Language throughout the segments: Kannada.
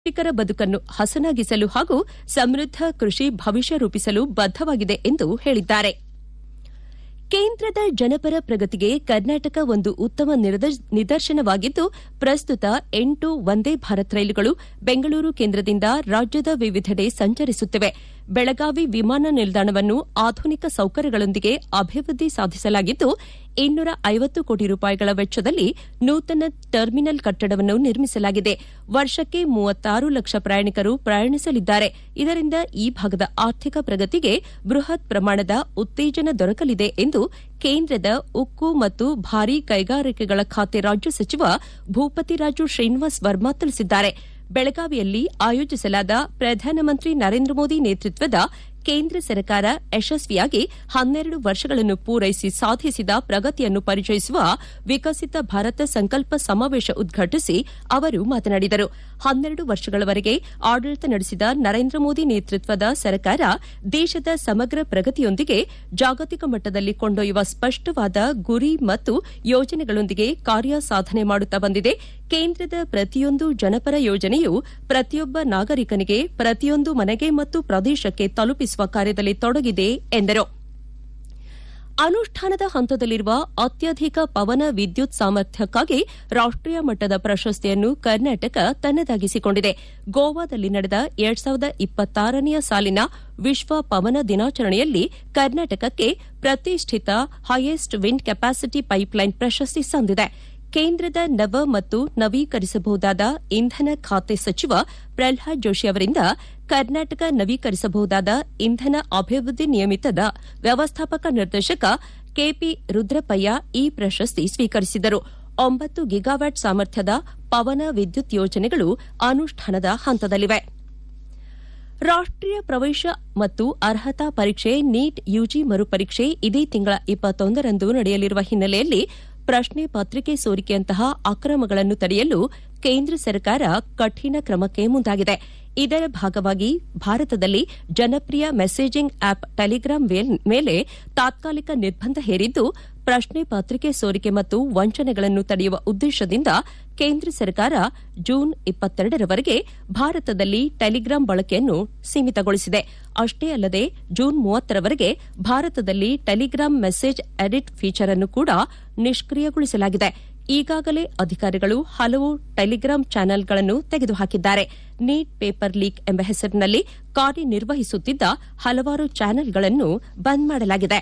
ನಾಗರಿಕರ ಬದುಕನ್ನು ಹಸನಾಗಿಸಲು ಹಾಗೂ ಸಮೃದ್ಧ ಕೃಷಿ ಭವಿಷ್ಯ ರೂಪಿಸಲು ಬದ್ದವಾಗಿದೆ ಎಂದು ಹೇಳಿದ್ದಾರೆ ಕೇಂದ್ರದ ಜನಪರ ಪ್ರಗತಿಗೆ ಕರ್ನಾಟಕ ಒಂದು ಉತ್ತಮ ನಿದರ್ಶನವಾಗಿದ್ದು ಪ್ರಸ್ತುತ ಎಂಟು ವಂದೇ ಭಾರತ್ ರೈಲುಗಳು ಬೆಂಗಳೂರು ಕೇಂದ್ರದಿಂದ ರಾಜ್ಯದ ವಿವಿಧೆಡೆ ಸಂಚರಿಸುತ್ತಿವೆ ಬೆಳಗಾವಿ ವಿಮಾನ ನಿಲ್ದಾಣವನ್ನು ಆಧುನಿಕ ಸೌಕರ್ಯಗಳೊಂದಿಗೆ ಅಭಿವೃದ್ಧಿ ಸಾಧಿಸಲಾಗಿದ್ದು ಇನ್ನೂರ ಐವತ್ತು ಕೋಟಿ ರೂಪಾಯಿಗಳ ವೆಚ್ಚದಲ್ಲಿ ನೂತನ ಟರ್ಮಿನಲ್ ಕಟ್ಟಡವನ್ನು ನಿರ್ಮಿಸಲಾಗಿದೆ ವರ್ಷಕ್ಕೆ ಮೂವತ್ತಾರು ಲಕ್ಷ ಪ್ರಯಾಣಿಕರು ಪ್ರಯಾಣಿಸಲಿದ್ದಾರೆ ಇದರಿಂದ ಈ ಭಾಗದ ಆರ್ಥಿಕ ಪ್ರಗತಿಗೆ ಬೃಹತ್ ಪ್ರಮಾಣದ ಉತ್ತೇಜನ ದೊರಕಲಿದೆ ಎಂದು ಕೇಂದ್ರದ ಉಕ್ಕು ಮತ್ತು ಭಾರೀ ಕೈಗಾರಿಕೆಗಳ ಖಾತೆ ರಾಜ್ಯ ಸಚಿವ ಭೂಪತಿರಾಜು ಶ್ರೀನಿವಾಸ್ ವರ್ಮಾ ತಿಳಿಸಿದ್ದಾರೆ ಬೆಳಗಾವಿಯಲ್ಲಿ ಆಯೋಜಿಸಲಾದ ಪ್ರಧಾನಮಂತ್ರಿ ನರೇಂದ್ರ ಮೋದಿ ನೇತೃತ್ವದ ಕೇಂದ್ರ ಸರ್ಕಾರ ಯಶಸ್ವಿಯಾಗಿ ಹನ್ನೆರಡು ವರ್ಷಗಳನ್ನು ಪೂರೈಸಿ ಸಾಧಿಸಿದ ಪ್ರಗತಿಯನ್ನು ಪರಿಚಯಿಸುವ ವಿಕಸಿತ ಭಾರತ ಸಂಕಲ್ಪ ಸಮಾವೇಶ ಉದ್ಘಾಟಿಸಿ ಅವರು ಮಾತನಾಡಿದರು ಹನ್ನೆರಡು ವರ್ಷಗಳವರೆಗೆ ಆಡಳಿತ ನಡೆಸಿದ ನರೇಂದ್ರ ಮೋದಿ ನೇತೃತ್ವದ ಸರ್ಕಾರ ದೇಶದ ಸಮಗ್ರ ಪ್ರಗತಿಯೊಂದಿಗೆ ಜಾಗತಿಕ ಮಟ್ಟದಲ್ಲಿ ಕೊಂಡೊಯ್ಯುವ ಸ್ಪಷ್ಟವಾದ ಗುರಿ ಮತ್ತು ಯೋಜನೆಗಳೊಂದಿಗೆ ಕಾರ್ಯ ಸಾಧನೆ ಮಾಡುತ್ತಾ ಬಂದಿದೆ ಕೇಂದ್ರದ ಪ್ರತಿಯೊಂದು ಜನಪರ ಯೋಜನೆಯು ಪ್ರತಿಯೊಬ್ಬ ನಾಗರಿಕನಿಗೆ ಪ್ರತಿಯೊಂದು ಮನೆಗೆ ಮತ್ತು ಪ್ರದೇಶಕ್ಕೆ ತಲುಪಿಸುವ ಕಾರ್ಯದಲ್ಲಿ ತೊಡಗಿದೆ ಎಂದರು ಅನುಷ್ಠಾನದ ಹಂತದಲ್ಲಿರುವ ಅತ್ಯಧಿಕ ಪವನ ವಿದ್ಯುತ್ ಸಾಮರ್ಥ್ಯಕ್ಕಾಗಿ ರಾಷ್ಟೀಯ ಮಟ್ಟದ ಪ್ರಶಸ್ತಿಯನ್ನು ಕರ್ನಾಟಕ ತನ್ನದಾಗಿಸಿಕೊಂಡಿದೆ ಗೋವಾದಲ್ಲಿ ನಡೆದ ಎರಡ್ ಸಾವಿರದ ಇಪ್ಪತ್ತಾರನೆಯ ಸಾಲಿನ ವಿಶ್ವ ಪವನ ದಿನಾಚರಣೆಯಲ್ಲಿ ಕರ್ನಾಟಕಕ್ಕೆ ಪ್ರತಿಷ್ಠಿತ ಹೈಯೆಸ್ಟ್ ವಿಂಡ್ ಕೆಪಾಸಿಟಿ ಪೈಪ್ಲೈನ್ ಪ್ರಶಸ್ತಿ ಸಂದಿದೆ ಕೇಂದ್ರದ ನವ ಮತ್ತು ನವೀಕರಿಸಬಹುದಾದ ಇಂಧನ ಖಾತೆ ಸಚಿವ ಪ್ರಹ್ಲಾದ್ ಜೋಶಿ ಅವರಿಂದ ಕರ್ನಾಟಕ ನವೀಕರಿಸಬಹುದಾದ ಇಂಧನ ಅಭಿವೃದ್ಧಿ ನಿಯಮಿತದ ವ್ಯವಸ್ಥಾಪಕ ನಿರ್ದೇಶಕ ಕೆಪಿ ರುದ್ರಪ್ಪಯ್ಯ ಈ ಪ್ರಶಸ್ತಿ ಸ್ವೀಕರಿಸಿದರು ಒಂಬತ್ತು ಗಿಗಾವ್ಯಾಟ್ ಸಾಮರ್ಥ್ಯದ ಪವನ ವಿದ್ಯುತ್ ಯೋಜನೆಗಳು ಅನುಷ್ಠಾನದ ಹಂತದಲ್ಲಿವೆ ರಾಷ್ಟೀಯ ಪ್ರವೇಶ ಮತ್ತು ಅರ್ಹತಾ ಪರೀಕ್ಷೆ ನೀಟ್ ಯುಜಿ ಮರುಪರೀಕ್ಷೆ ಇದೇ ತಿಂಗಳ ಇಪ್ಪತ್ತೊಂದರಂದು ನಡೆಯಲಿರುವ ಹಿನ್ನೆಲೆಯಲ್ಲಿ ಪ್ರಶ್ನೆ ಪತ್ರಿಕೆ ಸೋರಿಕೆಯಂತಹ ಅಕ್ರಮಗಳನ್ನು ತಡೆಯಲು ಕೇಂದ್ರ ಸರ್ಕಾರ ಕಠಿಣ ಕ್ರಮಕ್ಕೆ ಮುಂದಾಗಿದೆ ಇದರ ಭಾಗವಾಗಿ ಭಾರತದಲ್ಲಿ ಜನಪ್ರಿಯ ಮೆಸೇಜಿಂಗ್ ಆಪ್ ಟೆಲಿಗ್ರಾಂ ಮೇಲೆ ತಾತ್ಕಾಲಿಕ ನಿರ್ಬಂಧ ಹೇರಿದ್ದು ಪ್ರಶ್ನೆ ಪತ್ರಿಕೆ ಸೋರಿಕೆ ಮತ್ತು ವಂಚನೆಗಳನ್ನು ತಡೆಯುವ ಉದ್ದೇಶದಿಂದ ಕೇಂದ್ರ ಸರ್ಕಾರ ಜೂನ್ ಇಪ್ಪತ್ತೆರಡರವರೆಗೆ ಭಾರತದಲ್ಲಿ ಟೆಲಿಗ್ರಾಂ ಬಳಕೆಯನ್ನು ಸೀಮಿತಗೊಳಿಸಿದೆ ಅಷ್ಟೇ ಅಲ್ಲದೆ ಜೂನ್ ಮೂವತ್ತರವರೆಗೆ ಭಾರತದಲ್ಲಿ ಟೆಲಿಗ್ರಾಂ ಮೆಸೇಜ್ ಎಡಿಟ್ ಫೀಚರ್ ಅನ್ನು ಕೂಡ ನಿಷ್ಕ್ರಿಯಗೊಳಿಸಲಾಗಿದೆ ಈಗಾಗಲೇ ಅಧಿಕಾರಿಗಳು ಹಲವು ಟೆಲಿಗ್ರಾಂ ಚಾನೆಲ್ಗಳನ್ನು ತೆಗೆದುಹಾಕಿದ್ದಾರೆ ನೀಟ್ ಪೇಪರ್ ಲೀಕ್ ಎಂಬ ಹೆಸರಿನಲ್ಲಿ ಕಾರ್ಯನಿರ್ವಹಿಸುತ್ತಿದ್ದ ಹಲವಾರು ಚಾನೆಲ್ಗಳನ್ನು ಬಂದ್ ಮಾಡಲಾಗಿದೆ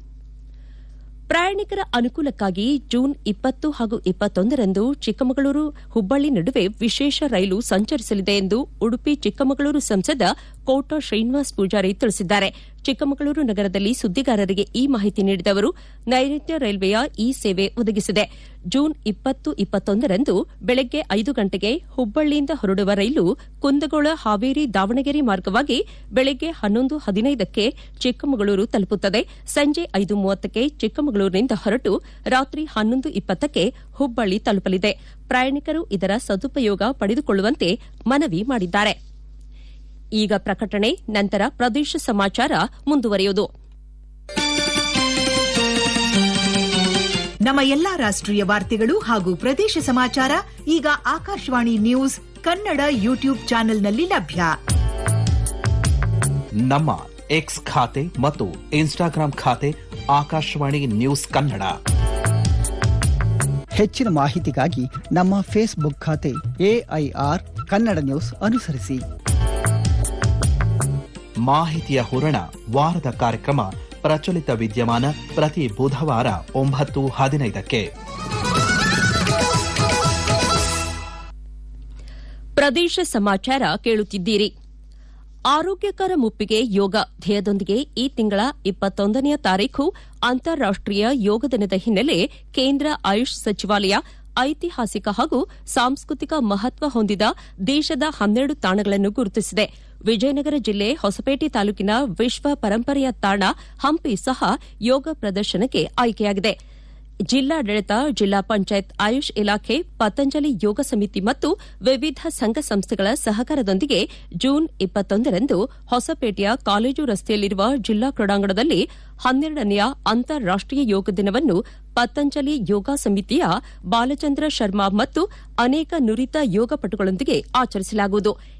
ಪ್ರಯಾಣಿಕರ ಅನುಕೂಲಕ್ಕಾಗಿ ಜೂನ್ ಇಪ್ಪತ್ತು ಹಾಗೂ ಇಪ್ಪತ್ತೊಂದರಂದು ಚಿಕ್ಕಮಗಳೂರು ಹುಬ್ಬಳ್ಳಿ ನಡುವೆ ವಿಶೇಷ ರೈಲು ಸಂಚರಿಸಲಿದೆ ಎಂದು ಉಡುಪಿ ಚಿಕ್ಕಮಗಳೂರು ಸಂಸದ ಕೋಟ ಶ್ರೀನಿವಾಸ್ ಪೂಜಾರಿ ತಿಳಿಸಿದ್ದಾರೆ ಚಿಕ್ಕಮಗಳೂರು ನಗರದಲ್ಲಿ ಸುದ್ದಿಗಾರರಿಗೆ ಈ ಮಾಹಿತಿ ನೀಡಿದ ಅವರು ನೈಋತ್ಯ ರೈಲ್ವೆಯ ಈ ಸೇವೆ ಒದಗಿಸಿದೆ ಜೂನ್ ಇಪ್ಪತ್ತು ಇಪ್ಪತ್ತೊಂದರಂದು ಬೆಳಗ್ಗೆ ಐದು ಗಂಟೆಗೆ ಹುಬ್ಬಳ್ಳಿಯಿಂದ ಹೊರಡುವ ರೈಲು ಕುಂದಗೋಳ ಹಾವೇರಿ ದಾವಣಗೆರೆ ಮಾರ್ಗವಾಗಿ ಬೆಳಗ್ಗೆ ಹನ್ನೊಂದು ಹದಿನೈದಕ್ಕೆ ಚಿಕ್ಕಮಗಳೂರು ತಲುಪುತ್ತದೆ ಸಂಜೆ ಐದು ಮೂವತ್ತಕ್ಕೆ ಚಿಕ್ಕಮಗಳೂರಿನಿಂದ ಹೊರಟು ರಾತ್ರಿ ಹನ್ನೊಂದು ಇಪ್ಪತ್ತಕ್ಕೆ ಹುಬ್ಬಳ್ಳಿ ತಲುಪಲಿದೆ ಪ್ರಯಾಣಿಕರು ಇದರ ಸದುಪಯೋಗ ಪಡೆದುಕೊಳ್ಳುವಂತೆ ಮನವಿ ಮಾಡಿದ್ದಾರೆ ಈಗ ಪ್ರಕಟಣೆ ನಂತರ ಪ್ರದೇಶ ಸಮಾಚಾರ ಮುಂದುವರಿಯುವುದು ನಮ್ಮ ಎಲ್ಲಾ ರಾಷ್ಟ್ರೀಯ ವಾರ್ತೆಗಳು ಹಾಗೂ ಪ್ರದೇಶ ಸಮಾಚಾರ ಈಗ ಆಕಾಶವಾಣಿ ನ್ಯೂಸ್ ಕನ್ನಡ ಯೂಟ್ಯೂಬ್ ಚಾನೆಲ್ನಲ್ಲಿ ಲಭ್ಯ ನಮ್ಮ ಎಕ್ಸ್ ಖಾತೆ ಮತ್ತು ಇನ್ಸ್ಟಾಗ್ರಾಂ ಖಾತೆ ಆಕಾಶವಾಣಿ ನ್ಯೂಸ್ ಕನ್ನಡ ಹೆಚ್ಚಿನ ಮಾಹಿತಿಗಾಗಿ ನಮ್ಮ ಫೇಸ್ಬುಕ್ ಖಾತೆ ಎಐಆರ್ ಕನ್ನಡ ನ್ಯೂಸ್ ಅನುಸರಿಸಿ ಮಾಹಿತಿಯ ಹೂರಣ ವಾರದ ಕಾರ್ಯಕ್ರಮ ಪ್ರಚಲಿತ ವಿದ್ಯಮಾನ ಪ್ರತಿ ಬುಧವಾರ ಒಂಬತ್ತು ಹದಿನೈದಕ್ಕೆ ಪ್ರದೇಶ ಸಮಾಚಾರ ಕೇಳುತ್ತಿದ್ದೀರಿ ಆರೋಗ್ಯಕರ ಮುಪ್ಪಿಗೆ ಯೋಗ ಧ್ಯೇಯದೊಂದಿಗೆ ಈ ತಿಂಗಳ ಇಪ್ಪತ್ತೊಂದನೆಯ ತಾರೀಖು ಅಂತಾರಾಷ್ಟೀಯ ಯೋಗ ದಿನದ ಹಿನ್ನೆಲೆ ಕೇಂದ್ರ ಆಯುಷ್ ಸಚಿವಾಲಯ ಐತಿಹಾಸಿಕ ಹಾಗೂ ಸಾಂಸ್ಕೃತಿಕ ಮಹತ್ವ ಹೊಂದಿದ ದೇಶದ ಹನ್ನೆರಡು ತಾಣಗಳನ್ನು ಗುರುತಿಸಿದೆ ವಿಜಯನಗರ ಜಿಲ್ಲೆ ಹೊಸಪೇಟೆ ತಾಲೂಕಿನ ವಿಶ್ವ ಪರಂಪರೆಯ ತಾಣ ಹಂಪಿ ಸಹ ಯೋಗ ಪ್ರದರ್ಶನಕ್ಕೆ ಆಯ್ಕೆಯಾಗಿದೆ ಜಿಲ್ಲಾಡಳಿತ ಜಿಲ್ಲಾ ಪಂಚಾಯತ್ ಆಯುಷ್ ಇಲಾಖೆ ಪತಂಜಲಿ ಯೋಗ ಸಮಿತಿ ಮತ್ತು ವಿವಿಧ ಸಂಘ ಸಂಸ್ಥೆಗಳ ಸಹಕಾರದೊಂದಿಗೆ ಜೂನ್ ಇಪ್ಪತ್ತೊಂದರಂದು ಹೊಸಪೇಟೆಯ ಕಾಲೇಜು ರಸ್ತೆಯಲ್ಲಿರುವ ಜಿಲ್ಲಾ ಕ್ರೀಡಾಂಗಣದಲ್ಲಿ ಹನ್ನೆರಡನೆಯ ಅಂತಾರಾಷ್ಟೀಯ ಯೋಗ ದಿನವನ್ನು ಪತಂಜಲಿ ಯೋಗ ಸಮಿತಿಯ ಬಾಲಚಂದ್ರ ಶರ್ಮಾ ಮತ್ತು ಅನೇಕ ನುರಿತ ಯೋಗಪಟುಗಳೊಂದಿಗೆ ಆಚರಿಸಲಾಗುವುದು